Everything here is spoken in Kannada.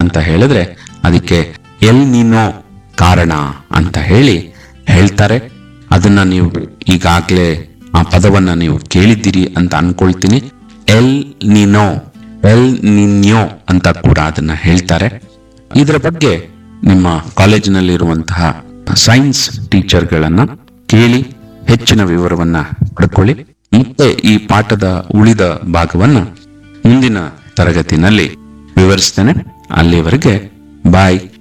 ಅಂತ ಹೇಳಿದ್ರೆ ಅದಕ್ಕೆ ಎಲ್ ನೀನೋ ಕಾರಣ ಅಂತ ಹೇಳಿ ಹೇಳ್ತಾರೆ ಅದನ್ನ ನೀವು ಈಗಾಗ್ಲೇ ಆ ಪದವನ್ನ ನೀವು ಕೇಳಿದ್ದೀರಿ ಅಂತ ಅನ್ಕೊಳ್ತೀನಿ ಎಲ್ ನೀನೋ ಎಲ್ ನಿನ್ಯೋ ಅಂತ ಕೂಡ ಅದನ್ನ ಹೇಳ್ತಾರೆ ಇದರ ಬಗ್ಗೆ ನಿಮ್ಮ ಕಾಲೇಜಿನಲ್ಲಿರುವಂತಹ ಸೈನ್ಸ್ ಟೀಚರ್ಗಳನ್ನ ಕೇಳಿ ಹೆಚ್ಚಿನ ವಿವರವನ್ನ ಪಡ್ಕೊಳ್ಳಿ ಮತ್ತೆ ಈ ಪಾಠದ ಉಳಿದ ಭಾಗವನ್ನ ಮುಂದಿನ ತರಗತಿನಲ್ಲಿ ವಿವರಿಸ್ತೇನೆ ಅಲ್ಲಿವರೆಗೆ ಬಾಯ್